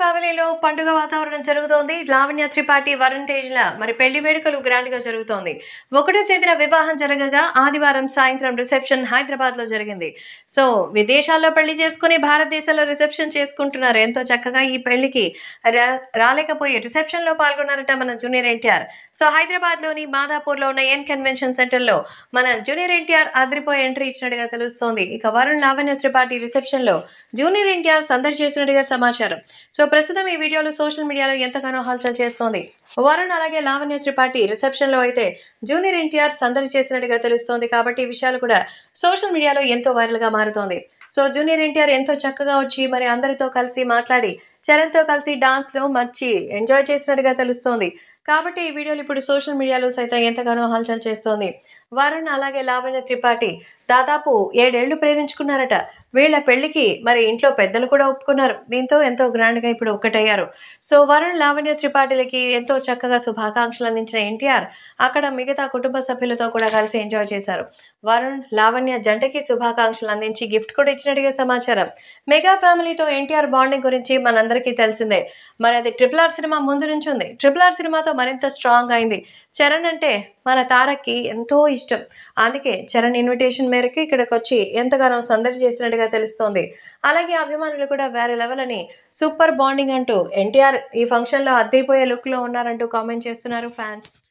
ఫ్యామిలీలో పండుగ వాతావరణం జరుగుతోంది లావణ్య త్రిపాఠి వరుణ్ తేజ్ల మరి పెళ్లి వేడుకలు గ్రాండ్ గా జరుగుతోంది ఒకటో తేదీన వివాహం జరగగా ఆదివారం సాయంత్రం రిసెప్షన్ హైదరాబాద్ లో జరిగింది సో విదేశాల్లో పెళ్లి చేసుకుని భారతదేశంలో రిసెప్షన్ చేసుకుంటున్నారు ఎంతో చక్కగా ఈ పెళ్లికి రా- రాలేకపోయి రిసెప్షన్ లో పాల్గొన్నారట మన జూనియర్ ఎన్టీఆర్ సో హైదరాబాద్ లోని మాదాపూర్ లో ఉన్న ఎన్ కన్వెన్షన్ సెంటర్ లో మన జూనియర్ ఎన్టీఆర్ అదిరిపోయి ఎంట్రీ ఇచ్చినట్టుగా తెలుస్తోంది ఇక వరుణ్ లావణ్య త్రిపాఠి రిసెప్షన్ లో జూనియర్ ఎన్టీఆర్ సందడి చేసినట్టుగా సమాచారం సో ప్రస్తుతం ఈ వీడియోలు సోషల్ మీడియాలో ఎంతగానో హల్చల్ చేస్తోంది వరుణ్ అలాగే లావణ్య త్రిపాఠి రిసెప్షన్ లో అయితే జూనియర్ ఎన్టీఆర్ సందడి చేసినట్టుగా తెలుస్తోంది కాబట్టి ఈ విషయాలు కూడా సోషల్ మీడియాలో ఎంతో వైరల్ గా మారుతోంది సో జూనియర్ ఎన్టీఆర్ ఎంతో చక్కగా వచ్చి మరి అందరితో కలిసి మాట్లాడి చరణ్తో కలిసి డాన్స్ లో మర్చి ఎంజాయ్ చేసినట్టుగా తెలుస్తోంది కాబట్టి ఈ వీడియోలు ఇప్పుడు సోషల్ మీడియాలో సైతం ఎంతగానో హల్చల్ చేస్తోంది వరుణ్ అలాగే లావణ్య త్రిపాఠి దాదాపు ఏడేళ్లు ప్రేమించుకున్నారట వీళ్ళ పెళ్లికి మరి ఇంట్లో పెద్దలు కూడా ఒప్పుకున్నారు దీంతో ఎంతో గ్రాండ్గా ఇప్పుడు ఒక్కటయ్యారు సో వరుణ్ లావణ్య త్రిపాఠిలకి ఎంతో చక్కగా శుభాకాంక్షలు అందించిన ఎన్టీఆర్ అక్కడ మిగతా కుటుంబ సభ్యులతో కూడా కలిసి ఎంజాయ్ చేశారు వరుణ్ లావణ్య జంటకి శుభాకాంక్షలు అందించి గిఫ్ట్ కూడా ఇచ్చినట్టుగా సమాచారం మెగా ఫ్యామిలీతో ఎన్టీఆర్ బాండింగ్ గురించి మనందరికీ తెలిసిందే మరి అది ట్రిపుల్ ఆర్ సినిమా ముందు నుంచి ఉంది ట్రిపుల్ ఆర్ సినిమాతో మరింత స్ట్రాంగ్ అయింది చరణ్ అంటే మన తారక్కి ఎంతో ఇష్టం అందుకే చరణ్ ఇన్విటేషన్ మేరకు ఇక్కడికి వచ్చి ఎంతగానో సందడి చేసినట్టుగా తెలుస్తోంది అలాగే అభిమానులు కూడా వేరే లెవెల్ అని సూపర్ బాండింగ్ అంటూ ఎన్టీఆర్ ఈ ఫంక్షన్లో అద్దరిపోయే లుక్లో ఉన్నారంటూ కామెంట్ చేస్తున్నారు ఫ్యాన్స్